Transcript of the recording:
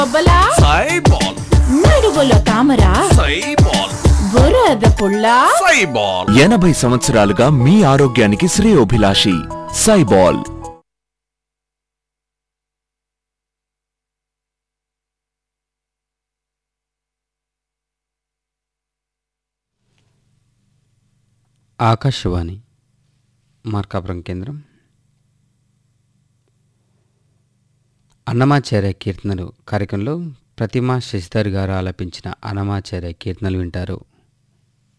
బొబ్బలా సైబాల్ నడువులో తామర సైబాల్ బురద పుల్ల సైబాల్ ఎనభై సంవత్సరాలుగా మీ ఆరోగ్యానికి శ్రేయోభిలాషి సైబాల్ ఆకాశవాణి మార్కాపురం కేంద్రం అన్నమాచార్య కీర్తనలు కార్యక్రమంలో ప్రతిమా శశిధర్ గారు ఆలపించిన అన్నమాచార్య కీర్తనలు వింటారు